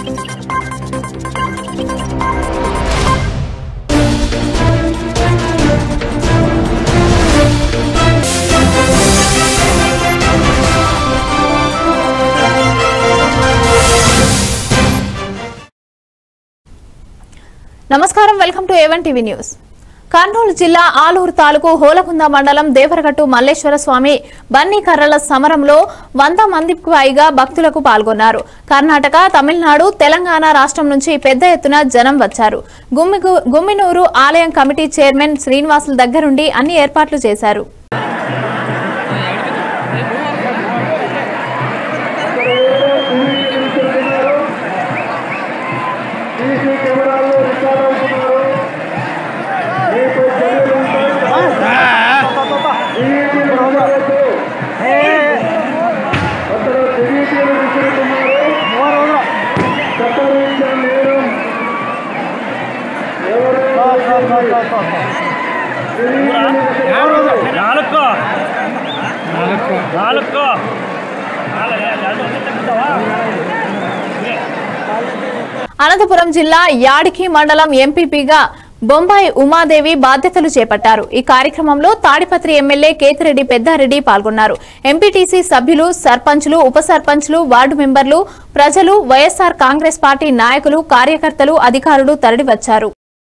నమస్కారం welcome to A one TV news Kurnool జిల్లా ఆలూరు తాలూకు హోలకుంద మండలం దేవరగట్టు మల్లేశ్వర స్వామి బన్నీ కర్రల సమరంలో వంద మందికి పైగా భక్తులకు పాల్గొన్నారు కర్ణాటక తమిళనాడు తెలంగాణ రాష్ట్రం నుంచి పెద్ద ఎత్తున జనం వచ్చారు గుమ్మిగు- గుమ్మినూరు ఆలయం కమిటీ చైర్మన్ శ్రీనివాసుల దగ్గరుండి అన్ని ఏర్పాట్లు చేశారు సీసీ కెమెరాల్లో రికార్డ్ అవుతున్నారు మీపై చర్యలు ఉంటాయి టీవీలు రావద్దు అక్కడ టీవీలు విసురుతున్నారు చట్టరీత్యా నేరం ఎవరైనా ನಾಲ್ಕು ನಾಲ್ಕು ನಾಲ್ಕು అనంతపురం జిల్లా యాడికి మండలం ఎంపీపీగా బొంబాయి ఉమాదేవి బాధ్యతలు చేపట్టారు ఈ కార్యక్రమంలో తాడిపత్రి ఎమ్మెల్యే కేతిరెడ్డి పెద్దారెడ్డి పాల్గొన్నారు ఎంపీటీసీ సభ్యులు సర్పంచ్లు ఉప సర్పంచ్లు వార్డు మెంబర్లు ప్రజలు వైఎస్సార్ కాంగ్రెస్ పార్టీ నాయకులు కార్యకర్తలు అధికారులు తరలివచ్చారు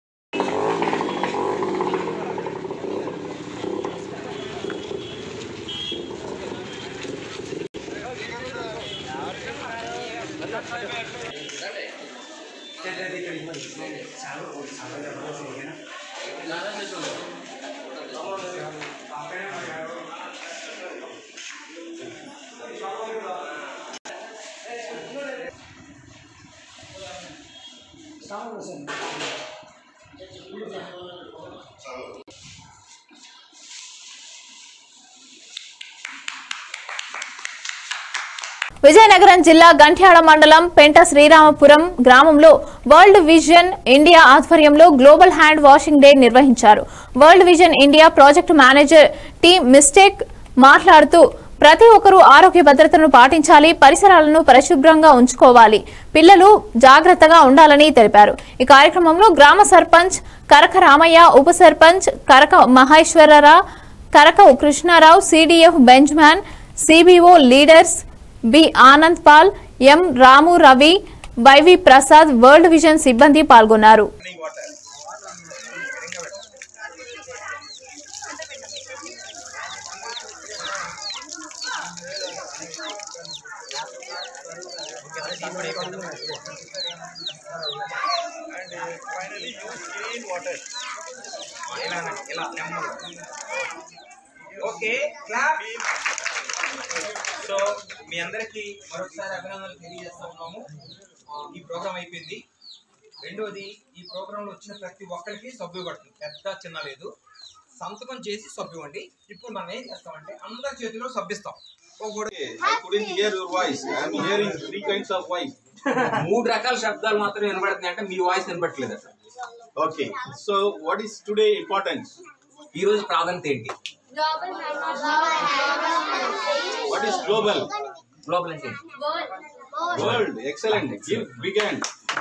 విజయనగరం జిల్లా గంట్యాడ మండలం పెంట శ్రీరామపురం గ్రామంలో వరల్డ్ విజన్ ఇండియా ఆధ్వర్యంలో గ్లోబల్ హ్యాండ్ వాషింగ్ డే నిర్వహించారు world vision India project manager T మిస్టేక్ మాట్లాడుతూ ప్రతి ఒక్కరూ ఆరోగ్య భద్రతను పాటించాలి పరిసరాలను పరిశుభ్రంగా ఉంచుకోవాలి పిల్లలు జాగ్రత్తగా ఉండాలని తెలిపారు ఈ కార్యక్రమంలో గ్రామ సర్పంచ్ కరక రామయ్య ఉప sarpanch Karaka Maheswararao Karaka Krishnarao CDF Benjamin CBO leaders B Anand Paul M Ramu Ravi YV Prasad world vision సిబ్బంది పాల్గొన్నారు ఓకే క్లాప్ సో మీ అందరికి మరొకసారి అభినందనలు తెలియజేస్తా ఉన్నాము ఆ, ఈ ప్రోగ్రామ్ అయిపోయింది రెండోది ఈ ప్రోగ్రామ్ లో వచ్చిన ప్రతి ఒక్కరికి సబ్బు ఇవ్వబడుతుంది పెద్ద చిన్న లేదు సంతకం చేసి సబ్బు ఇవ్వండి ఇప్పుడు మనం ఏం చేస్తామంటే అందరి చేతిలో సబ్బిస్తాం Okay, I couldn't hear your voice. I'm hearing three kinds of voice. మూడు రకాల శబ్దాలు మాత్రం వినబడుతున్నాయి అంటే మీ వాయిస్ వినపట్లేదు అసలు Okay, so what is today importance? ఈ రోజు ప్రాధాన్యత ఏంటి What is global? గ్లోబల్ అంటే ఏంటి? World. Excellent. Give big hand.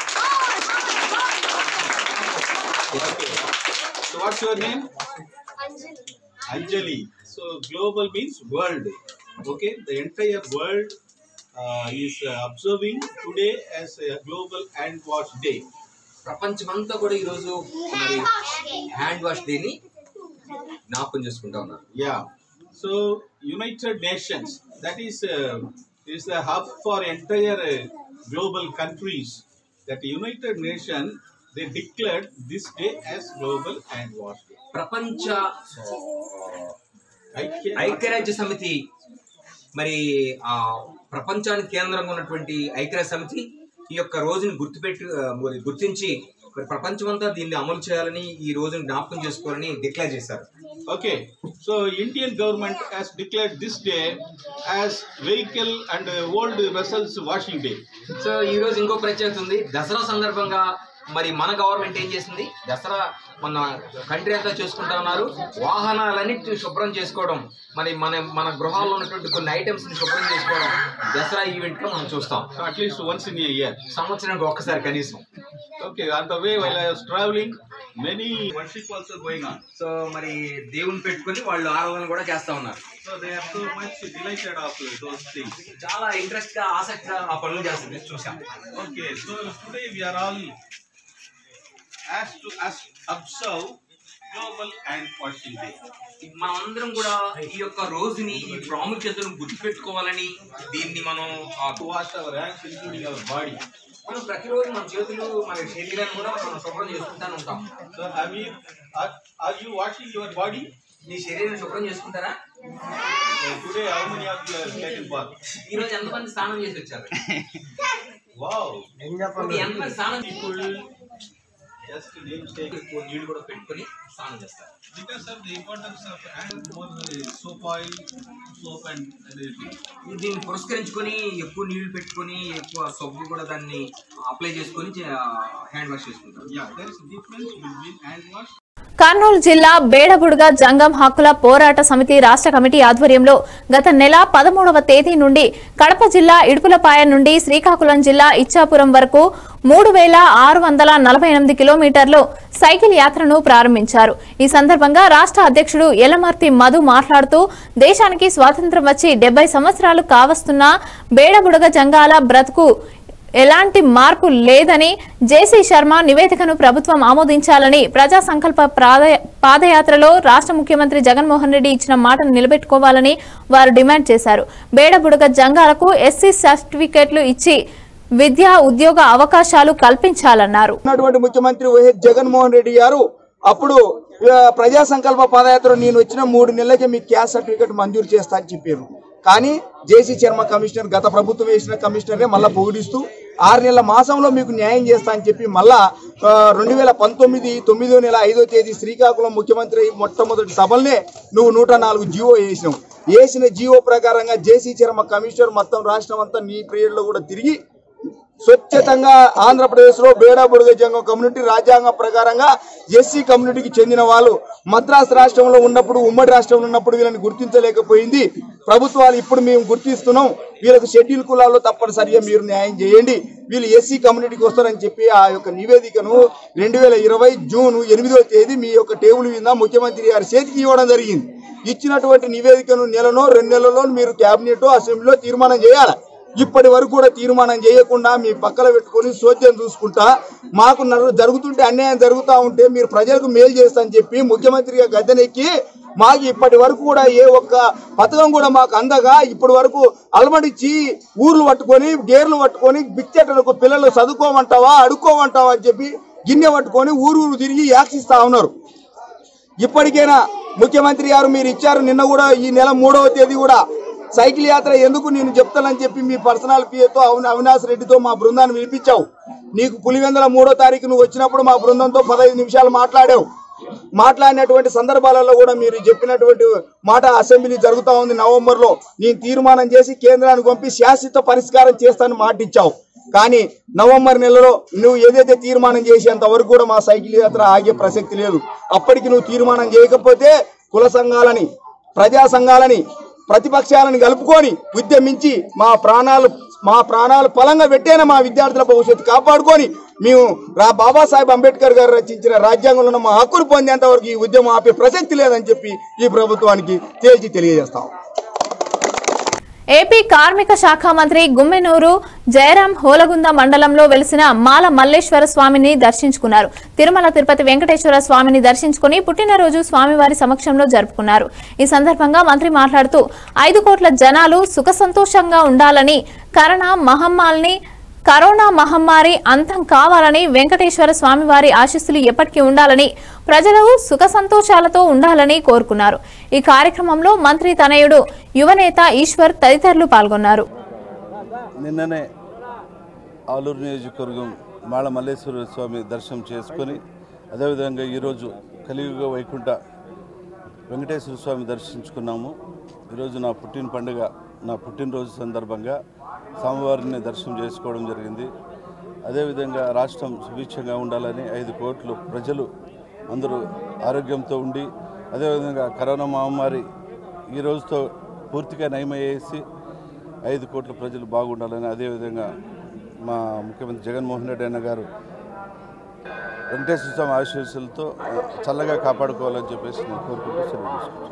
Okay. So what's your name? Anjali. So global means world. Okay, the entire world uh, is uh, observing today as a global hand wash day. ప్రపంచమంతా కూడా ఈ రోజు మరి hand wash డేని జ్ఞాపకం చేసుకుంటా ఉన్నారు Yeah. So United Nations that is uh, is the hub for entire uh, global countries. That United Nation they declared this day as Global Hand Wash Day. ప్రపంచ ఐక్య- ఐక్యరాజ్య సమితి మరి ఆ ప్రపంచానికి కేంద్రంగా ఉన్నటువంటి ఐక్యరాజ్య సమితి ఈ యొక్క రోజుని గుర్తుపెట్టి ఆ, మరి గుర్తించి మరి ప్రపంచమంతా దీన్ని అమలు చేయాలని ఈ రోజుని జ్ఞాపకం చేసుకోవాలని డిక్లేర్ చేశారు Okay. So Indian government has declared this day as vehicle and uh, old vessels washing day. So ఈ రోజు ఇంకో ప్రత్యేకత ఉంది దసరా సందర్భంగా మరి మన గవర్నమెంట్ ఏం చేసింది దసరా మన కంట్రీ అంతా చేసుకుంటా ఉన్నారు వాహనాలన్నిటిని శుభ్రం చేసుకోవడం మరి మన మన గృహాల్లో ఉన్నటువంటి కొన్ని ఐటమ్స్ ని శుభ్రం చేసుకోవడం దసరా ఈవెంట్ లో మనం చూస్తాం So at least once in a year. సంవత్సరానికి ఒక్కసారి కనీసం Okay, on the way while I was traveling, many worship also going on. So మరి దేవుని పెట్టుకొని వాళ్ళు ఆరాధన కూడా చేస్తా ఉన్నారు So they are so much delighted of those things. చాలా ఇంట్రెస్ట్ గా ఆసక్తిగా ఆ పనులు చేస్తుంది చూసాం Okay, so today we are all asked to as observe global hand washing day. మనం అందరం కూడా ఈ యొక్క రోజుని ఈ ప్రాముఖ్యతను గుర్తుపెట్టుకోవాలని దీన్ని మనం ఆ, To wash our hands, including our body. మనం ప్రతిరోజు మన చేతులు మన శరీరాన్ని కూడా మనం శుభ్రం చేసుకుంటానే ఉంటాం So have you are, are you washing your body? మీ శరీరాన్ని శుభ్రం చేసుకుంటారా Uh, today how many of you are taking bath? ఈ రోజు ఎంతమంది స్నానం చేసి వచ్చారు Wow. ఓకే, ఎంతమంది స్నానం People just name take ఎక్కువ నీళ్లు కూడా పెట్టుకొని స్నానం చేస్తారు because of the importance of hand more uh, soap oil, soap and everything. దీన్ని పురస్కరించుకొని ఎక్కువ నీళ్లు పెట్టుకొని ఎక్కువ సబ్బు కూడా దాన్ని అప్లై చేసుకొని హ్యాండ్ వాష్ చేసుకుంటారు Yeah, there is a difference between hand wash Kurnool జిల్లా బేడబుడుగ జంగం హక్కుల పోరాట సమితి రాష్ట్ర కమిటీ ఆధ్వర్యంలో గత నెల పదమూడవ తేదీ నుండి కడప జిల్లా ఇడుపులపాయ నుండి శ్రీకాకుళం జిల్లా ఇచ్చాపురం వరకు మూడు వేల ఆరు వందల నలభై ఎనిమిది కిలోమీటర్లు సైకిల్ యాత్రను ప్రారంభించారు ఈ సందర్భంగా రాష్ట్ర అధ్యక్షుడు ఎలమర్తి మధు మాట్లాడుతూ దేశానికి స్వాతంత్ర్యం వచ్చి డెబ్బై సంవత్సరాలు కావస్తున్న బేడబుడగ జంగాల బ్రతుకు ఎలాంటి మార్పు లేదని జేసీ శర్మ నివేదికను ప్రభుత్వం ఆమోదించాలని ప్రజా సంకల్ప ప్రాద- పాదయాత్రలో రాష్ట్ర ముఖ్యమంత్రి జగన్మోహన్ రెడ్డి ఇచ్చిన మాటను నిలబెట్టుకోవాలని వారు డిమాండ్ చేశారు బేడబుడగ జంగాలకు ఎస్సీ సర్టిఫికెట్లు ఇచ్చి విద్యా ఉద్యోగ అవకాశాలు కల్పించాలన్నారు ఉన్నటువంటి ముఖ్యమంత్రి వైఎస్ జగన్మోహన్ రెడ్డి గారు అప్పుడు ఆ, ప్రజా సంకల్ప పాదయాత్ర నేను వచ్చిన మూడు నెలలకే మీకు క్యాస్ట్ సర్టిఫికేట్ మంజూరు చేస్తా అని చెప్పారు కానీ జేసీ శర్మ కమిషనర్ గత ప్రభుత్వం వేసిన కమిషనరే మళ్ళా పొగిడిస్తూ ఆరు నెలల మాసంలో మీకు న్యాయం చేస్తా అని చెప్పి మళ్ళా రెండు వేల పంతొమ్మిది తొమ్మిదో నెల ఐదో తేదీ శ్రీకాకుళం ముఖ్యమంత్రి మొట్టమొదటి సభలనే నువ్వు నూట నాలుగు జీవో వేసినావు వేసిన జీవో ప్రకారంగా జేసీ శర్మ కమిషనర్ మొత్తం రాష్ట్రం అంతా నీ పీరియడ్లో కూడా తిరిగి స్వచ్ఛతంగా ఆంధ్రప్రదేశ్ లో బేడాబుడుగ జంగం కమ్యూనిటీ రాజ్యాంగం ప్రకారంగా ఎస్సీ కమ్యూనిటీకి చెందిన వాళ్ళు మద్రాసు రాష్ట్రంలో ఉన్నప్పుడు ఉమ్మడి రాష్ట్రంలో ఉన్నప్పుడు వీళ్ళని గుర్తించలేకపోయింది ప్రభుత్వాలు ఇప్పుడు మేము గుర్తిస్తున్నాం వీళ్ళకు షెడ్యూల్ కులాల్లో తప్పనిసరిగా మీరు న్యాయం చేయండి వీళ్ళు ఎస్సీ కమ్యూనిటీకి వస్తారని చెప్పి ఆ యొక్క నివేదికను రెండు వేల ఇరవై జూన్ ఎనిమిదో తేదీ మీ యొక్క టేబుల్ మీద ముఖ్యమంత్రి గారి చేతికి ఇవ్వడం జరిగింది ఇచ్చినటువంటి నివేదికను నెలలో రెండు నెలల్లో మీరు కేబినెట్ అసెంబ్లీలో తీర్మానం చేయాలి ఇప్పటి వరకు కూడా తీర్మానం చేయకుండా మీ పక్కన పెట్టుకొని సోద్యం చూసుకుంటా మాకు నడు- జరుగుతుంటే అన్యాయం జరుగుతూ ఉంటే మీరు ప్రజలకు మేలు చేస్తా అని చెప్పి ముఖ్యమంత్రిగా గద్దెనెక్కి మాకు ఇప్పటి వరకు కూడా ఏ ఒక్క పథకం కూడా మాకు అందగా ఇప్పటి వరకు అలమడిచ్చి ఊర్లు పట్టుకొని గేర్లు పట్టుకొని బిక్చెట్టలకు పిల్లలు చదువుకోమంటావా అడుక్కోమంటావా అని చెప్పి గిన్నె పట్టుకొని ఊరు ఊరు తిరిగి యాక్షిస్తా ఉన్నారు ఇప్పటికైనా ముఖ్యమంత్రి గారు మీరు ఇచ్చారు నిన్న కూడా ఈ నెల మూడవ తేదీ కూడా సైకిల్ యాత్ర ఎందుకు నేను చెప్తానని చెప్పి మీ పర్సనల్ పిఏతో అవినా అవినాష్ రెడ్డితో మా బృందాన్ని పిలిపించావు నీకు పులివెందల మూడో తారీఖు నువ్వు వచ్చినప్పుడు మా బృందంతో పదహైదు నిమిషాలు మాట్లాడావు మాట్లాడినటువంటి సందర్భాలలో కూడా మీరు చెప్పినటువంటి మాట అసెంబ్లీ జరుగుతా ఉంది నవంబర్ లో నేను తీర్మానం చేసి కేంద్రానికి పంపి శాశ్వత పరిష్కారం చేస్తానని మాట ఇచ్చావు కానీ నవంబర్ నెలలో నువ్వు ఏదైతే తీర్మానం చేసేంత వరకు కూడా మా సైకిల్ యాత్ర ఆగే ప్రసక్తి లేదు అప్పటికి నువ్వు తీర్మానం చేయకపోతే కుల సంఘాలని ప్రజా సంఘాలని ప్రతిపక్షాలను కలుపుకొని ఉద్యమించి మా ప్రాణాలు మా ప్రాణాలు ఫలంగా పెట్టేనా మా విద్యార్థుల భవిష్యత్తు కాపాడుకొని మేము రా బాబాసాహెబ్ అంబేద్కర్ గారు రచించిన రాజ్యాంగంలో ఉన్న మా హక్కులు పొందేంత వరకు ఈ ఉద్యమం ఆపే ప్రసక్తి లేదని చెప్పి ఈ ప్రభుత్వానికి తేల్చి తెలియజేస్తాం ఏపీ కార్మిక శాఖ మంత్రి గుమ్మెనూరు జయరాం హోలగుంద మండలంలో వెలిసిన మాల మల్లేశ్వర స్వామిని దర్శించుకున్నారు తిరుమల తిరుపతి వెంకటేశ్వర స్వామిని దర్శించుకుని పుట్టినరోజు స్వామివారి సమక్షంలో జరుపుకున్నారు ఈ సందర్భంగా మంత్రి మాట్లాడుతూ ఐదు కోట్ల జనాలు సుఖ సంతోషంగా ఉండాలని కరోనా మహమ్మారిని కరోనా మహమ్మారి అంతం కావాలని వెంకటేశ్వర స్వామివారి ఆశీస్సులు ఎప్పటికీ ఉండాలని ప్రజలు సుఖ సంతోషాలతో ఉండాలని కోరుకున్నారు ఈ కార్యక్రమంలో మంత్రి తనయుడు యువనేత ఈశ్వర్ తదితరులు పాల్గొన్నారు నిన్ననే ఆలూరు నియోజకవర్గం మాళ మల్లేశ్వర స్వామి దర్శనం చేసుకొని అదేవిధంగా ఈరోజు కలియుగ వైకుంఠ వెంకటేశ్వర స్వామి దర్శించుకున్నాము ఈరోజు నా పుట్టిన పండుగ నా పుట్టినరోజు సందర్భంగా స్వామివారిని దర్శనం చేసుకోవడం జరిగింది అదేవిధంగా రాష్ట్రం సుభిక్షంగా ఉండాలని ఐదు కోట్లు ప్రజలు అందరూ ఆరోగ్యంతో ఉండి అదేవిధంగా కరోనా మహమ్మారి ఈ రోజుతో పూర్తిగా నయమయ్యేసి ఐదు కోట్ల ప్రజలు బాగుండాలని అదేవిధంగా మా ముఖ్యమంత్రి జగన్మోహన్ రెడ్డి అన్న గారు వెంకటేశ్వర స్వామి ఆశీస్సులతో చల్లగా కాపాడుకోవాలని చెప్పేసి నేను కోరుకుంటూ సెలవు తీసుకుంటాను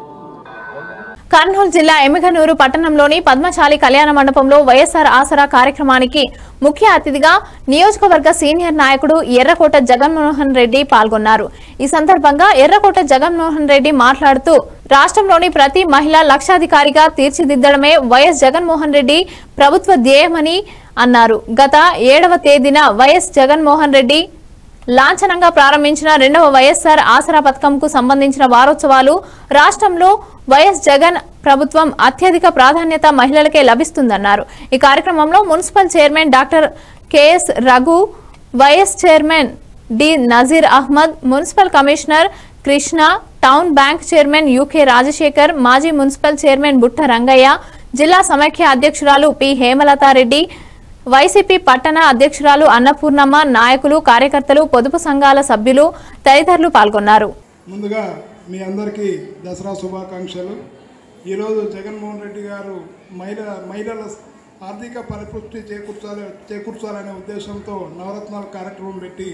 కర్నూలు జిల్లా ఎమ్మిగనూరు పట్టణంలోని పద్మశాలి కళ్యాణ మండపంలో వైఎస్ఆర్ ఆసరా కార్యక్రమానికి ముఖ్య అతిథిగా నియోజకవర్గ సీనియర్ నాయకుడు ఎర్రకోట జగన్మోహన్ రెడ్డి పాల్గొన్నారు ఈ సందర్భంగా ఎర్రకోట జగన్మోహన్ రెడ్డి మాట్లాడుతూ రాష్ట్రంలోని ప్రతి మహిళ లక్షాధికారిగా తీర్చిదిద్దడమే వైఎస్ జగన్మోహన్ రెడ్డి ప్రభుత్వ ధ్యేయమని అన్నారు గత ఏడవ తేదీన వైఎస్ జగన్మోహన్ రెడ్డి లాంఛనంగా ప్రారంభించిన రెండవ వైఎస్ఆర్ ఆసరా పథకంకు సంబంధించిన వారోత్సవాలు రాష్ట్రంలో వైఎస్ జగన్ ప్రభుత్వం అత్యధిక ప్రాధాన్యత మహిళలకే లభిస్తుందన్నారు ఈ కార్యక్రమంలో municipal chairman doctor KS Raghu vice chairman D Nazir Ahmed municipal commissioner Krishna town bank chairman UK Rajasekhar మాజీ మున్సిపల్ చైర్మన్ బుట్ట రంగయ్య జిల్లా సమైక్య అధ్యక్షురాలు పి హేమలతారెడ్డి వైసీపీ పట్టణ అధ్యక్షురాలు అన్నపూర్ణమ్మ నాయకులు కార్యకర్తలు పొదుపు సంఘాల సభ్యులు తదితరులు పాల్గొన్నారు ముందుగా మీ అందరికీ దసరా శుభాకాంక్షలు ఈరోజు జగన్మోహన్ రెడ్డి గారు మహిళ మహిళల ఆర్థిక పరిపుష్టి చేకూర్చాలి చేకూర్చాలనే ఉద్దేశంతో నవరత్నాల కార్యక్రమం పెట్టి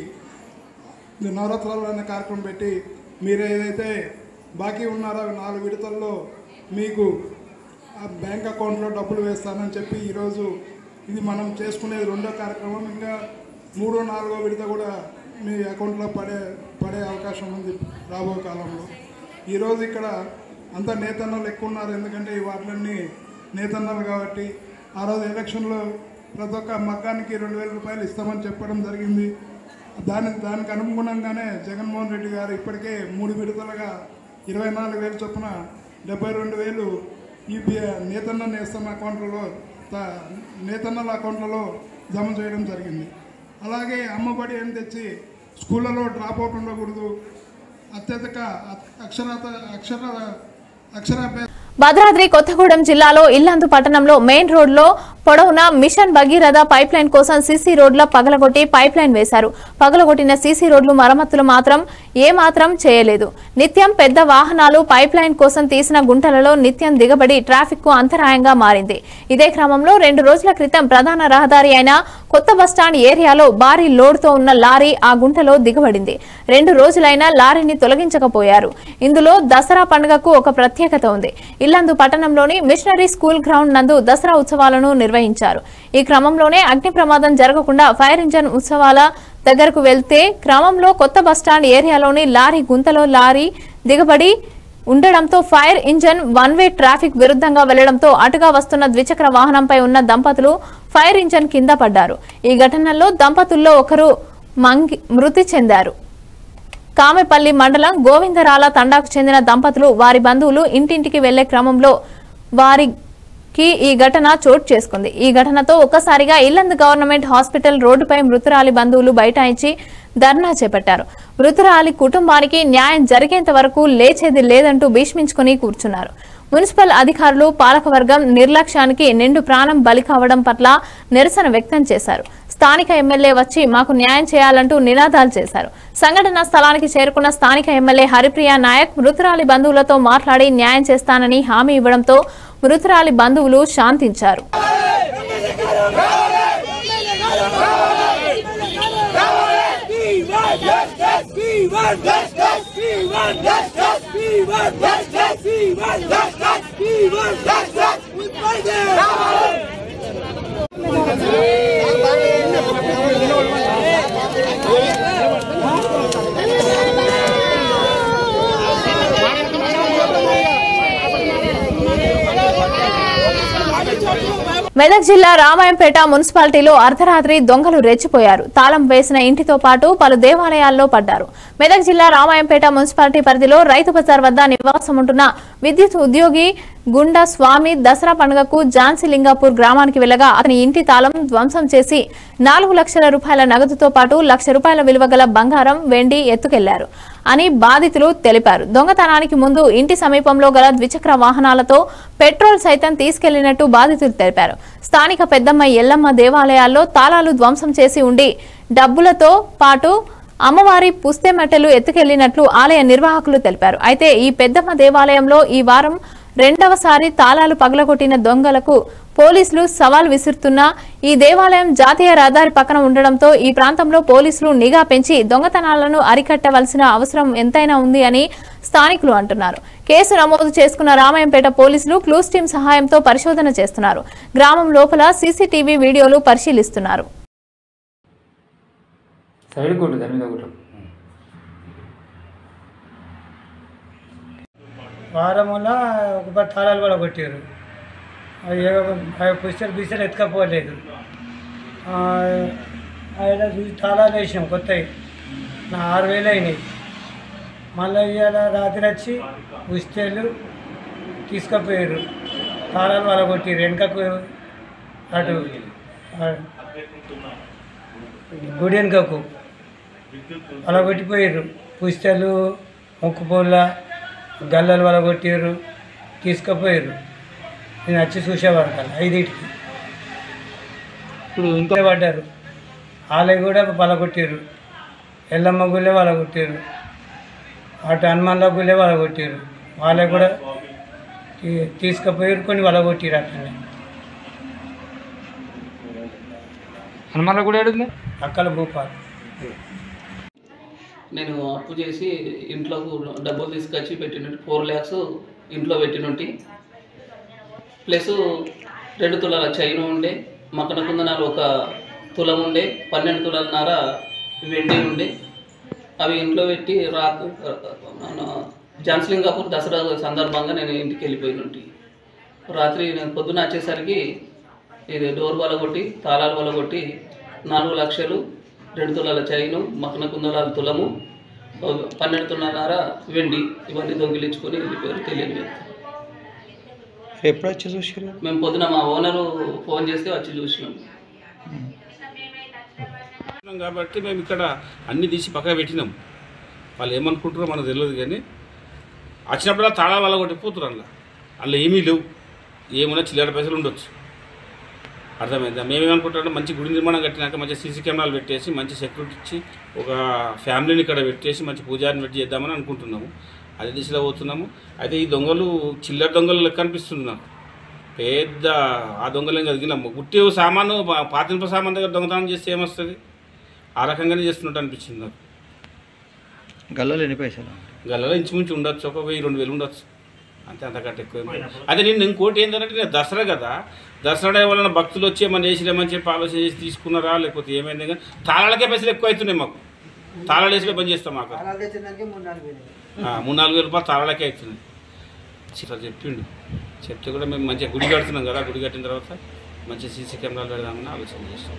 నవరత్నాలు అనే కార్యక్రమం పెట్టి మీరు ఏదైతే బాకీ ఉన్నారో అవి నాలుగు విడతల్లో మీకు ఆ బ్యాంక్ అకౌంట్లో డబ్బులు వేస్తానని చెప్పి ఈరోజు ఇది మనం చేసుకునేది రెండో కార్యక్రమం ఇంకా మూడో నాలుగో విడత కూడా మీ అకౌంట్లో పడే పడే అవకాశం ఉంది రాబో కాలంలో ఈరోజు ఇక్కడ అంతా నేతన్నలు ఎక్కువ ఉన్నారు ఎందుకంటే ఈ వార్డులన్నీ నేతన్నలు కాబట్టి ఆ రోజు ఎలక్షన్లో ప్రతి ఒక్క మగ్గానికి రెండు వేల రూపాయలు ఇస్తామని చెప్పడం జరిగింది దాని దానికి అనుగుణంగానే జగన్మోహన్ రెడ్డి గారు ఇప్పటికే మూడు విడతలుగా ఇరవై నాలుగు వేలు చొప్పున డెబ్బై రెండు వేలు ఈ నేతన్న నేస్తం అకౌంట్లలో త- నేతన్నల అకౌంట్లలో జమ చేయడం జరిగింది అలాగే అమ్మబడి అని తెచ్చి స్కూళ్ళలో డ్రాప్ అవుట్ ఉండకూడదు అత్యధిక అ- అక్షరాత అక్షర అక్షరాభ్యాస భద్రాద్రి కొత్తగూడెం జిల్లాలో ఇల్లందు పట్టణంలో మెయిన్ రోడ్లో పొడవున మిషన్ భగీరథ పైప్ లైన్ కోసం సీసీ రోడ్ల పగలగొట్టి పైప్ లైన్ వేశారు పగలగొట్టిన సీసీ రోడ్లు మరమ్మతులు మాత్రం ఏ మాత్రం చేయలేదు నిత్యం పెద్ద వాహనాలు పైప్ లైన్ కోసం తీసిన గుంటలలో నిత్యం దిగబడి ట్రాఫిక్ కు అంతరాయంగా మారింది ఇదే క్రమంలో రెండు రోజుల క్రితం ప్రధాన రహదారి అయిన కొత్త బస్టాండ్ ఏరియాలో భారీ లోడ్తో ఉన్న లారీ ఆ గుంటలో దిగబడింది రెండు రోజులైనా లారీని తొలగించకపోయారు ఇందులో దసరా పండుగకు ఒక ప్రత్యేకత ఉంది ఇల్లందు పట్టణంలోని మిషనరీ స్కూల్ గ్రౌండ్ నందు దసరా ఉత్సవాలను నిర్వహించారు ఈ క్రమంలోనే అగ్ని ప్రమాదం జరగకుండా ఫైర్ ఇంజన్ ఉత్సవాల దగ్గరకు వెళ్తే క్రమంలో కొత్త బస్టాండ్ ఏరియాలోని లారీ గుంతలో లారీ దిగబడి ఉండడంతో fire engine one way traffic విరుద్ధంగా వెళ్లడంతో అటుగా వస్తున్న ద్విచక్ర వాహనంపై ఉన్న దంపతులు ఫైర్ ఇంజన్ కింద పడ్డారు ఈ ఘటనలో దంపతుల్లో ఒకరు మంగి మృతి చెందారు కామెపల్లి మండలం గోవిందరాల తండాకు చెందిన దంపతులు వారి బంధువులు ఇంటింటికి వెళ్లే క్రమంలో వారికి ఈ ఘటన చోటు చేసుకుంది ఈ ఘటనతో ఒక్కసారిగా ఇల్లందు గవర్నమెంట్ హాస్పిటల్ రోడ్డుపై మృతురాలి బంధువులు బైఠాయించి ధర్నా చేపట్టారు మృతురాలి కుటుంబానికి న్యాయం జరిగేంత వరకు లేచేది లేదంటూ భీష్మించుకుని కూర్చున్నారు మున్సిపల్ అధికారులు పాలకవర్గం నిర్లక్ష్యానికి నిండు ప్రాణం బలి కావడం పట్ల నిరసన వ్యక్తం చేశారు స్థానిక ఎమ్మెల్యే వచ్చి మాకు న్యాయం చేయాలంటూ నినాదాలు చేశారు సంఘటన స్థలానికి చేరుకున్న స్థానిక ఎమ్మెల్యే హరిప్రియ నాయక్ మృతురాలి బంధువులతో మాట్లాడి న్యాయం చేస్తానని హామీ ఇవ్వడంతో మృతురాలి బంధువులు శాంతించారు మెదక్ జిల్లా రామాయంపేట మున్సిపాలిటీలో అర్ధరాత్రి దొంగలు రెచ్చిపోయారు తాళం వేసిన ఇంటితో పాటు పలు దేవాలయాల్లో పడ్డారు మెదక్ జిల్లా రామాయంపేట మున్సిపాలిటీ పరిధిలో రైతు బజార్ వద్ద నివాసం ఉంటున్న విద్యుత్ ఉద్యోగి గుండా స్వామి దసరా పండుగకు ఝాన్సీ లింగాపూర్ గ్రామానికి వెళ్లగా అతని ఇంటి తాళం ధ్వంసం చేసి నాలుగు లక్షల రూపాయల నగదుతో పాటు లక్ష రూపాయల విలువ గల బంగారం వెండి ఎత్తుకెళ్లారు అని బాధితులు తెలిపారు దొంగతనానికి ముందు ఇంటి సమీపంలో గల ద్విచక్ర వాహనాలతో పెట్రోల్ సైతం తీసుకెళ్లినట్టు బాధితులు తెలిపారు స్థానిక పెద్దమ్మ ఎల్లమ్మ దేవాలయాల్లో తాళాలు ధ్వంసం చేసి ఉండి డబ్బులతో పాటు అమ్మవారి పుస్తెమెట్టలు ఎత్తుకెళ్లినట్లు ఆలయ నిర్వాహకులు తెలిపారు అయితే ఈ పెద్దమ్మ దేవాలయంలో ఈ వారం రెండవసారి తాళాలు పగలగొట్టిన దొంగలకు పోలీసులు సవాల్ విసురుతున్నా ఈ దేవాలయం జాతీయ రహదారి పక్కన ఉండడంతో ఈ ప్రాంతంలో పోలీసులు నిఘా పెంచి దొంగతనాలను అరికట్టవలసిన అవసరం ఎంతైనా ఉంది అని స్థానికులు అంటున్నారు కేసు నమోదు చేసుకున్న రామాయంపేట పోలీసులు క్లూస్ టీం సహాయంతో పరిశోధన చేస్తున్నారు గ్రామం లోపల సీసీటీవీ వీడియోలు పరిశీలిస్తున్నారు సైడ్ కొట్టు దాని మీద కొట్టు వారములా ఒక పది తాళాలు కూడా కొట్టారు అవి ఏవో- అవి పుస్తలు బిస్తలు ఎత్తుకపోలేదు ఆయన చూసి తాళాలు వేసినాం కొత్తవి నా ఆరు వేలు అయినాయి మళ్ళీ ఇవాళ రాత్రి వచ్చి పుస్తలు తీసుకుపోయారు తాళాలు వాళ్ళ కొట్టారు వెనకకు అటు ఆ, గుడి వెనుకకు అలా కొట్టిపోయారు పుస్తలు ముక్కు పూల గల్లలు వాళ్ళ కొట్టారు తీసుకుపోయారు నేను వచ్చి చూసేవాడు కదా ఐదింటికి ఇప్పుడు ఇంకో పడ్డారు వాళ్ళవి కూడా పలగొట్టారు ఎల్లమ్మ గుళ్ళే వాళ్ళ కొట్టారు అటు హనుమాన్ల గుళ్ళే వాళ్ళ కొట్టారు వాళ్ళే కూడా తీ- తీసుకుపోయారు కొన్ని వాళ్ళ కొట్టారు అట్లనే హనుమాన్ల కూడా ఏడుంది అక్కల భూపాలు నేను అప్పు చేసి ఇంట్లో డబ్బులు తీసుకొచ్చి పెట్టినట్టు ఫోర్ ల్యాక్స్ ఇంట్లో పెట్టినట్టు ప్లస్ రెండు తులాల చైన్ ఉండే మకన కుందనాలు ఒక తులం ఉండే పన్నెండు తులాలన్నర వెండి ఉండే అవి ఇంట్లో పెట్టి రాత్రి మన జాన్స్లింగాపూర్ దసరా సందర్భంగా నేను ఇంటికి వెళ్ళిపోయినట్టు రాత్రి నేను పొద్దున వచ్చేసరికి ఇది డోర్ వల కొట్టి తాళాలు వల కొట్టి నాలుగు లక్షలు రెండు తులాల చైను మకన కుందలాల తులము పన్నెండు తులాల వెండి ఇవన్నీ దొంగిలించుకొని వెళ్ళిపోయారు తెలియని వ్యక్తి ఎప్పుడు వచ్చి చూసారు మేము పొద్దున మా ఓనరు ఫోన్ చేస్తే వచ్చి చూసినాం ఉన్నాం కాబట్టి మేము ఇక్కడ అన్ని తీసి పక్కన పెట్టినాం వాళ్ళు ఏమనుకుంటారో మనకు తెలియదు కానీ వచ్చినప్పుడు తాళా వాళ్ళ కొట్టి పోతురు అందులో అందులో ఏమీ లేవు ఏమున్నా చిల్లర పైసలు ఉండొచ్చు అర్థమైందా మేమేమనుకుంటాం మంచి గుడి నిర్మాణం కట్టినాక మంచి సీసీ కెమెరాలు పెట్టేసి మంచి సెక్యూరిటీ ఇచ్చి ఒక ఫ్యామిలీని ఇక్కడ పెట్టేసి మంచి పూజారిని పెట్టి చేద్దామని అనుకుంటున్నాము అదే దిశలో పోతున్నాము అయితే ఈ దొంగలు చిల్లర దొంగలు లెక్క అనిపిస్తుంది నాకు పెద్ద ఆ దొంగలేం కలిగిన గుట్టి సామాను పా- పాతింప సామాన్ దగ్గర దొంగతనం చేస్తే ఏమొస్తుంది ఆ రకంగానే చేస్తున్నట్టు అనిపించింది నాకు గల్లలో ఎన్ని పైసలు గల్లలో ఇంచుమించు ఉండొచ్చు ఒక వెయ్యి రెండు వేలు ఉండొచ్చు అంతే అంతకంటే ఎక్కువ ఏం లేదు. అదే నేను ఇంకోటి ఏంటంటే నేను దసరా కదా దసరా వలన భక్తులు వచ్చి ఏమన్నా చేసిరేమని చెప్పి ఆలోచన చేసి తీసుకున్నారా లేకపోతే ఏమైంది కానీ తాళాలకే పైసలు ఎక్కువ అవుతున్నాయి మాకు తాళాలు వేసి పని చేస్తాం మాకు ఆ, మూడు నాలుగు వేల రూపాయలు తాళాలకే అవుతుంది ఇట్లా చెప్పిండు చెప్తే కూడా మేము మంచిగా గుడి కడుతున్నాం కదా గుడి కట్టిన తర్వాత మంచి సీసీ కెమెరాలు పెడదామని ఆలోచన చేస్తాం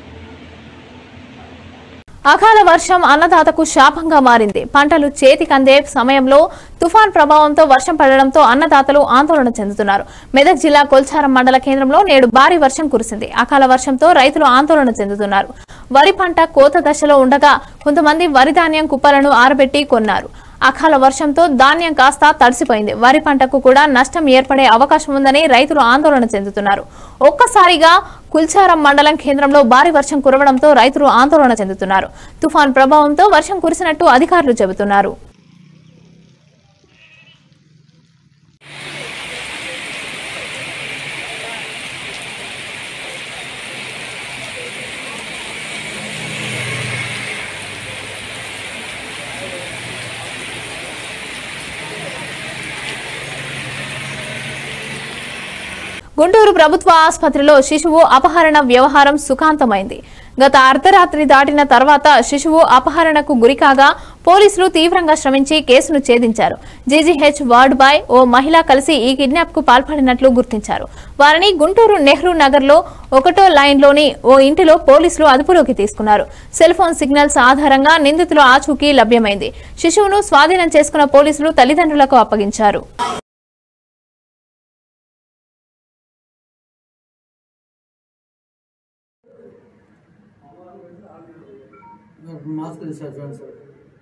అకాల వర్షం అన్నదాతకు శాపంగా మారింది పంటలు చేతికందే సమయంలో తుఫాన్ ప్రభావంతో వర్షం పడడంతో అన్నదాతలు ఆందోళన చెందుతున్నారు మెదక్ జిల్లా కొల్చారం మండల కేంద్రంలో నేడు భారీ వర్షం కురిసింది అకాల వర్షంతో రైతులు ఆందోళన చెందుతున్నారు వరి పంట కోత దశలో ఉండగా కొంతమంది వరి ధాన్యం కుప్పలను ఆరబెట్టి కొన్నారు అకాల వర్షంతో ధాన్యం కాస్త తడిసిపోయింది వరి పంటకు కూడా నష్టం ఏర్పడే అవకాశం ఉందని రైతులు ఆందోళన చెందుతున్నారు ఒక్కసారిగా కుల్చారం మండలం కేంద్రంలో భారీ వర్షం కురవడంతో రైతులు ఆందోళన చెందుతున్నారు తుఫాన్ ప్రభావంతో వర్షం కురిసినట్టు అధికారులు చెబుతున్నారు గుంటూరు ప్రభుత్వ ఆసుపత్రిలో శిశువు అపహరణ వ్యవహారం సుఖాంతమైంది గత అర్ధరాత్రి దాటిన తర్వాత శిశువు అపహరణకు గురికాగా పోలీసులు తీవ్రంగా శ్రమించి కేసును ఛేదించారు జీజీహెచ్ వార్డు బాయ్ ఓ మహిళ కలిసి ఈ కిడ్నాప్ కు పాల్పడినట్లు గుర్తించారు వారిని గుంటూరు నెహ్రూ నగర్ లో ఒకటో లైన్లోని ఓ ఇంటిలో పోలీసులు అదుపులోకి తీసుకున్నారు సెల్ ఫోన్ సిగ్నల్స్ ఆధారంగా నిందితుల ఆచూకీ లభ్యమైంది శిశువును స్వాధీనం చేసుకున్న పోలీసులు తల్లిదండ్రులకు అప్పగించారు మాస్క్ తీసారు సార్ సార్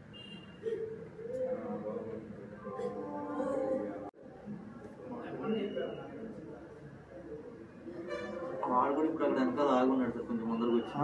వాడు కూడా ఇప్పుడు అక్కడ వెనకాల ఆగున్నాడు సార్ కొంచెం ముందరకు వచ్చి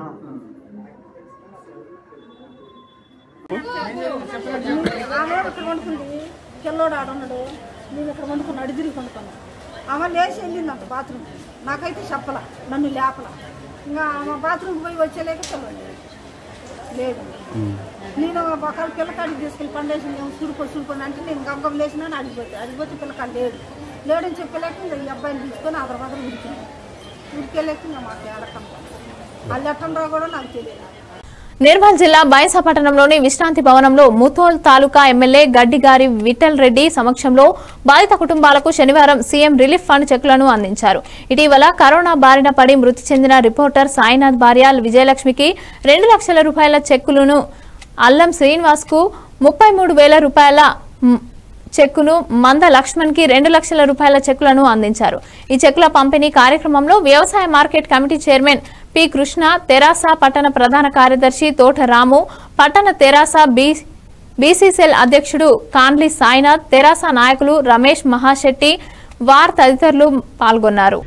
ఆమె ఇక్కడ వండుకుంది పిల్లోడు ఆడున్నాడు నేను ఇక్కడ వండుకుని అడి తిరిగి వండుకున్నాను ఆమె లేచి వెళ్ళిందంట బాత్రూమ్ నాకైతే చెప్పల నన్ను లేపల ఇంకా ఆమె బాత్రూమ్కి పోయి వచ్చేలేక పిల్లలు లేదు నేను ఒకవేళ పిల్లకాడికి తీసుకెళ్ళి పండేసి నేను సురుకో సురుకొని అంటే నేను గగ్గం లేచినా అడిగిపోతే అడిగిపోతే పిల్లకాడు లేడు లేడని చెప్పలేక ఇంకా ఈ అబ్బాయిని తీసుకొని అదర బదర ఉడికింది ఉడికెళ్ళాక ఇంకా మాకు ఏడకం వాళ్ళు ఎట్టండ్రా కూడా నాకు తెలియదు నిర్మల్ జిల్లా బైంసా పట్టణంలోని విశ్రాంతి భవనంలో ముథోల్ తాలూకా ఎమ్మెల్యే గడ్డిగారి విఠల్ రెడ్డి సమక్షంలో బాధిత కుటుంబాలకు శనివారం సీఎం రిలీఫ్ ఫండ్ చెక్కులను అందించారు ఇటీవల కరోనా బారిన పడి మృతి చెందిన రిపోర్టర్ సాయినాథ్ భార్య విజయలక్ష్మికి రెండు లక్షల రూపాయల చెక్కులను అల్లం శ్రీనివాస్ కు ముప్పై మూడు వేల రూపాయల మ్, చెక్కును మంద లక్ష్మణ్ కి రెండు లక్షల రూపాయల చెక్కులను అందించారు ఈ చెక్కుల పంపిణీ కార్యక్రమంలో వ్యవసాయ market committee chairman P Krishna TRS పట్టణ ప్రధాన కార్యదర్శి తోట రాము పట్టణ తెరాస బి బీసీసీఎల్ అధ్యక్షుడు కాన్లీ సాయినాథ్ తెరాస నాయకులు రమేష్ మహాశెట్టి వార్ తదితరులు పాల్గొన్నారు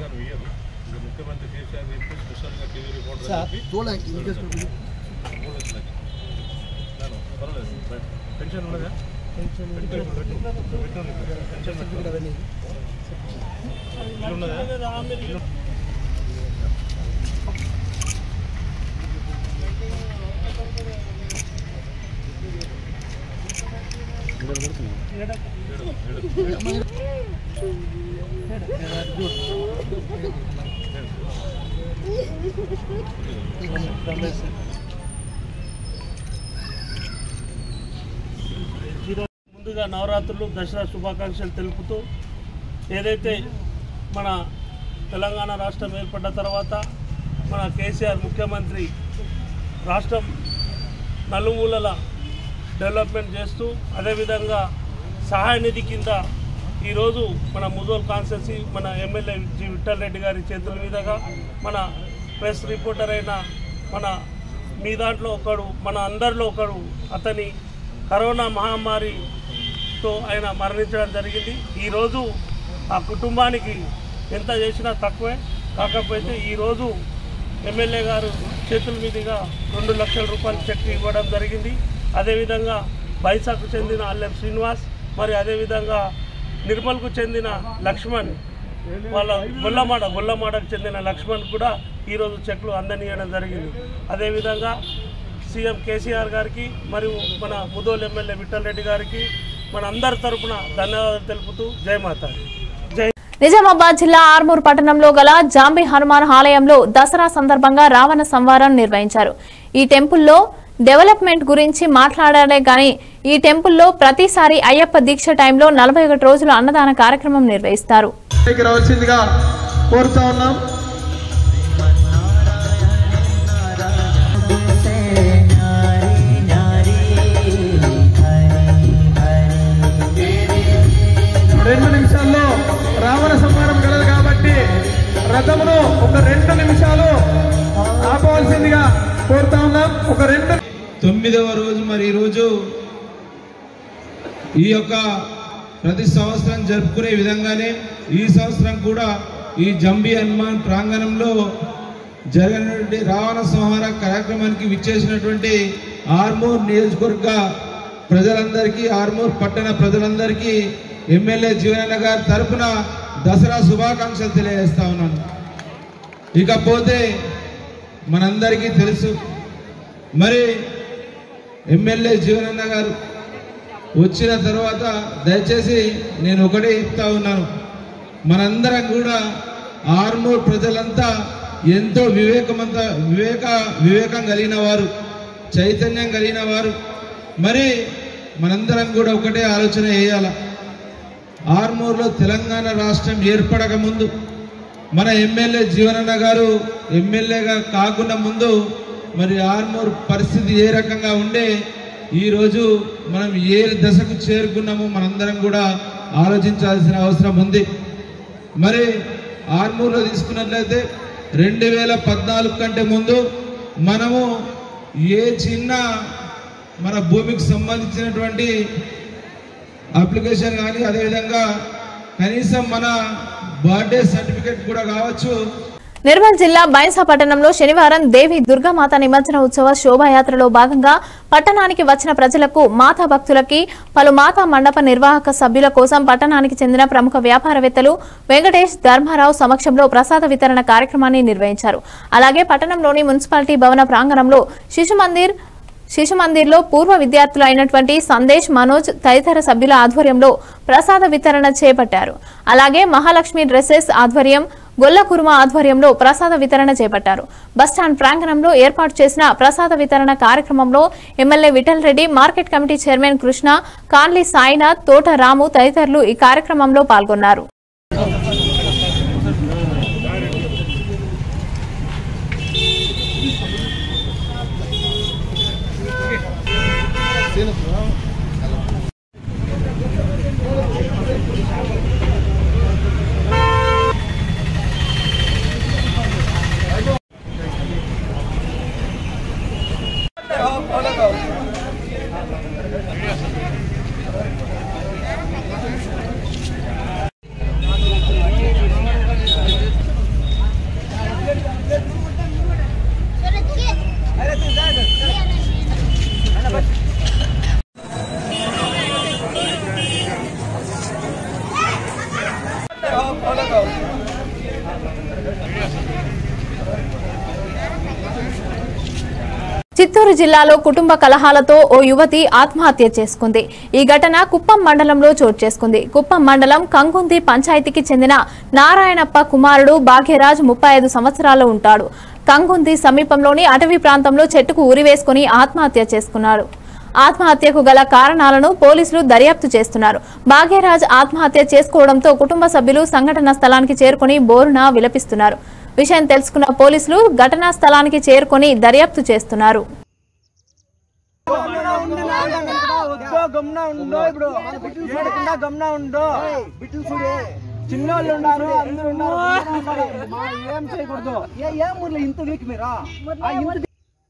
ముందుగా నవరాత్రులు దసరా శుభాకాంక్షలు తెలుపుతూ ఏదైతే మన తెలంగాణ రాష్ట్రం ఏర్పడ్డ తర్వాత మన కేసీఆర్ ముఖ్యమంత్రి రాష్ట్రం నలుమూలల డెవలప్మెంట్ చేస్తూ అదేవిధంగా సహాయ నిధి కింద ఈరోజు మన ముజోల్ కాన్స్టెన్సీ మన ఎమ్మెల్యే జి విఠల్ రెడ్డి గారి చేతుల మీదుగా మన ప్రెస్ రిపోర్టర్ అయిన మన మీ దాంట్లో ఒకడు మన అందరిలో ఒకడు అతని కరోనా మహమ్మారితో ఆయన మరణించడం జరిగింది ఈరోజు ఆ కుటుంబానికి ఎంత చేసినా తక్కువే కాకపోతే ఈరోజు ఎమ్మెల్యే గారు చేతుల మీదుగా రెండు లక్షల రూపాయల చెక్ ఇవ్వడం జరిగింది అదేవిధంగా బైసాకు చెందిన అల్లెం శ్రీనివాస్ మరి అదేవిధంగా నిర్మల్కు చెందిన లక్ష్మణ్ వాళ్ళ గొల్లమాడ గొల్లమాడకు చెందిన లక్ష్మణ్ కూడా ఈరోజు చెక్లు అందనీయడం జరిగింది అదేవిధంగా సీఎం కేసీఆర్ గారికి మరియు మన ముదోల్ ఎమ్మెల్యే విఠల్ రెడ్డి గారికి మన అందరి తరపున ధన్యవాదాలు తెలుపుతూ జై మాతా జై నిజామాబాద్ జిల్లా ఆర్మూర్ పట్టణంలో గల జాంబి హనుమాన్ ఆలయంలో దసరా సందర్భంగా రావణ సంవారం నిర్వహించారు ఈ టెంపుల్లో డెవలప్మెంట్ గురించి మాట్లాడాలే గాని ఈ టెంపుల్లో ప్రతిసారి అయ్యప్ప దీక్ష టైంలో నలభై ఒకటి రోజులు అన్నదాన కార్యక్రమం నిర్వహిస్తారు దగ్గర రావాల్సిందిగా కోరుతా ఉన్నాం రెండు నిమిషాల్లో రావణ సంహారం కలదు కాబట్టి రథమును ఒక రెండు నిమిషాలు ఆపవలసిందిగా కోరుతా ఉన్నాం ఒక రెండు తొమ్మిదవ రోజు మరి ఈరోజు ఈ యొక్క ప్రతి సంవత్సరం జరుపుకునే విధంగానే ఈ సంవత్సరం కూడా ఈ జంబి హనుమాన్ ప్రాంగణంలో జరిగినటువంటి రావణ సంహార కార్యక్రమానికి విచ్చేసినటువంటి ఆర్మూర్ నియోజకవర్గ ప్రజలందరికీ ఆర్మూర్ పట్టణ ప్రజలందరికీ ఎమ్మెల్యే జీవనన్న గారి తరపున దసరా శుభాకాంక్షలు తెలియజేస్తా ఉన్నాను ఇకపోతే మనందరికీ తెలుసు మరి ఎమ్మెల్యే జీవనన్న గారు వచ్చిన తర్వాత దయచేసి నేను ఒకటే చెప్తా ఉన్నాను మనందరం కూడా ఆర్మూర్ ప్రజలంతా ఎంతో వివేకమంత వివేక వివేకం కలిగిన వారు చైతన్యం కలిగిన వారు మరి మనందరం కూడా ఒకటే ఆలోచన చేయాల ఆర్మూర్లో తెలంగాణ రాష్ట్రం ఏర్పడక ముందు మన ఎమ్మెల్యే జీవనన్న గారు ఎమ్మెల్యేగా కాకుండా ముందు మరి ఆర్మూర్ పరిస్థితి ఏ రకంగా ఉండే ఈరోజు మనం ఏ దశకు చేరుకున్నామో మనందరం కూడా ఆలోచించాల్సిన అవసరం ఉంది మరి ఆర్మూర్లో తీసుకున్నట్లయితే రెండు వేల పద్నాలుగు కంటే ముందు మనము ఏ చిన్న మన భూమికి సంబంధించినటువంటి అప్లికేషన్ కానీ అదేవిధంగా కనీసం మన బర్త్డే సర్టిఫికేట్ కూడా కావచ్చు నిర్మల్ జిల్లా బైన్సా పట్టణంలో శనివారం దేవి దుర్గామాత నిమజ్జన ఉత్సవ శోభాయాత్రలో భాగంగా పట్టణానికి వచ్చిన ప్రజలకు మాతా భక్తులకి పలు మాతా మండప నిర్వాహక సభ్యుల కోసం పట్టణానికి చెందిన ప్రముఖ వ్యాపారవేత్తలు వెంకటేష్ ధర్మారావు సమక్షంలో ప్రసాద వితరణ కార్యక్రమాన్ని నిర్వహించారు అలాగే పట్టణంలోని మున్సిపాలిటీ భవన ప్రాంగణంలో శిశు మందిర్ శిశు మందిర్లో పూర్వ విద్యార్థులు అయినటువంటి సందేశ్ మనోజ్ తదితర సభ్యుల ఆధ్వర్యంలో ప్రసాద వితరణ చేపట్టారు అలాగే మహాలక్ష్మి డ్రెస్సెస్ ఆధ్వర్యం గొల్ల కుర్మ ఆధ్వర్యంలో ప్రసాద వితరణ చేపట్టారు బస్టాండ్ ప్రాంగణంలో ఏర్పాటు చేసిన ప్రసాద వితరణ కార్యక్రమంలో MLA Vittal Reddy market committee chairman Krishna Kanli Sainath Thota Ramu తదితరులు ఈ కార్యక్రమంలో పాల్గొన్నారు చిత్తూరు జిల్లాలో కుటుంబ కలహాలతో ఓ యువతి ఆత్మహత్య చేసుకుంది ఈ ఘటన కుప్పం మండలంలో చోటు చేసుకుంది కుప్పం మండలం కంగుంది పంచాయతీకి చెందిన నారాయణప్ప కుమారుడు భాగ్యరాజ్ ముప్పై ఐదు సంవత్సరాలు ఉంటాడు కంగుంది సమీపంలోని అటవీ ప్రాంతంలో చెట్టుకు ఉరివేసుకుని ఆత్మహత్య చేసుకున్నాడు ఆత్మహత్యకు గల కారణాలను పోలీసులు దర్యాప్తు చేస్తున్నారు భాగ్యరాజ్ ఆత్మహత్య చేసుకోవడంతో కుటుంబ సభ్యులు సంఘటన స్థలానికి చేరుకుని బోరున విలపిస్తున్నారు విషయం తెలుసుకున్న పోలీసులు ఘటనా స్థలానికి చేరుకొని దర్యాప్తు చేస్తున్నారు గమ్న ఉండో ఇప్పుడు మన బిడ్డలు చూడకుండా గమ్న ఉండో బిడ్డలు చూడే చిన్నోళ్ళు ఉన్నారు అందరూ ఉన్నారు మనం ఏం చేయకూడదు ఏ ఏ ఊర్లో ఇంత వీక్ మీరా ఆ ఇంత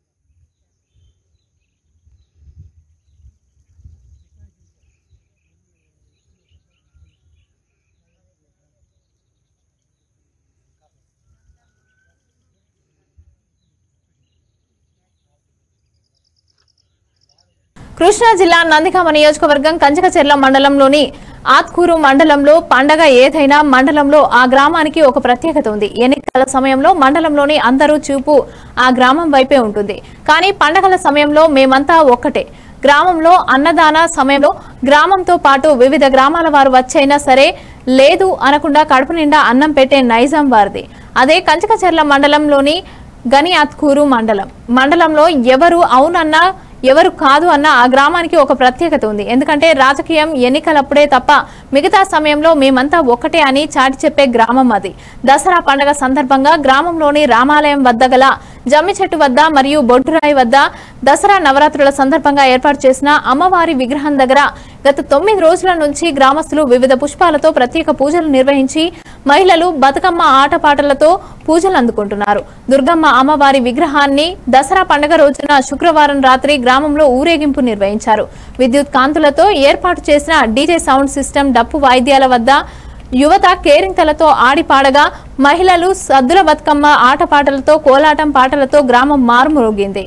కృష్ణా జిల్లా నందిగామ నియోజకవర్గం కంచకచెర్ల మండలంలోని ఆత్కూరు మండలంలో పండగ ఏదైనా మండలంలో ఆ గ్రామానికి ఒక ప్రత్యేకత ఉంది ఎన్నికల సమయంలో మండలంలోని అందరూ చూపు ఆ గ్రామం వైపే ఉంటుంది కానీ పండగల సమయంలో మేమంతా ఒక్కటే గ్రామంలో అన్నదాన సమయంలో గ్రామంతో పాటు వివిధ గ్రామాల వారు వచ్చైనా సరే లేదు అనకుండా కడుపు నిండా అన్నం పెట్టే నైజాం వారిది అదే కంచకచెర్ల మండలంలోని గనియాత్కూరు మండలం మండలంలో ఎవరు అవునన్నా ఎవరు కాదు అన్న ఆ గ్రామానికి ఒక ప్రత్యేకత ఉంది ఎందుకంటే రాజకీయం ఎన్నికలప్పుడే తప్ప మిగతా సమయంలో మేమంతా ఒక్కటే అని చాటి చెప్పే గ్రామం అది దసరా పండగ సందర్భంగా గ్రామంలోని రామాలయం వద్ద గల జమ్మి చెట్టు వద్ద మరియు బొడ్డురాయి వద్ద దసరా నవరాత్రుల సందర్భంగా ఏర్పాటు చేసిన అమ్మవారి విగ్రహం దగ్గర గత తొమ్మిది రోజుల నుంచి గ్రామస్తులు వివిధ పుష్పాలతో ప్రత్యేక పూజలు నిర్వహించి మహిళలు బతుకమ్మ ఆటపాటలతో పూజలు అందుకుంటున్నారు దుర్గమ్మ అమ్మవారి విగ్రహాన్ని దసరా పండుగ రోజున శుక్రవారం రాత్రి గ్రామంలో ఊరేగింపు నిర్వహించారు విద్యుత్ కాంతులతో ఏర్పాటు చేసిన డీజే సౌండ్ సిస్టమ్ డప్పు వాయిద్యాల వద్ద యువత కేరింతలతో ఆడి పాడగా మహిళలు సద్దుల బతుకమ్మ ఆటపాటలతో కోలాటం పాటలతో గ్రామం మారుమోగింది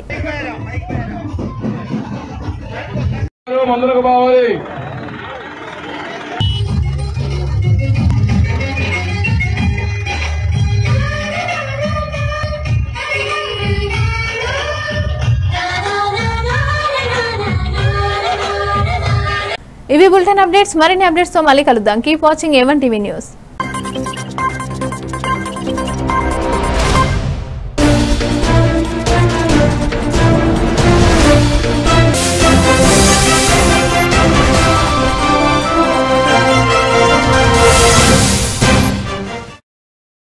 ముందరకు పోవాలి ఇవి బులెటిన్ అప్డేట్స్ మరిన్ని అప్డేట్స్ తో మళ్ళీ కలుద్దాం keep watching A one TV news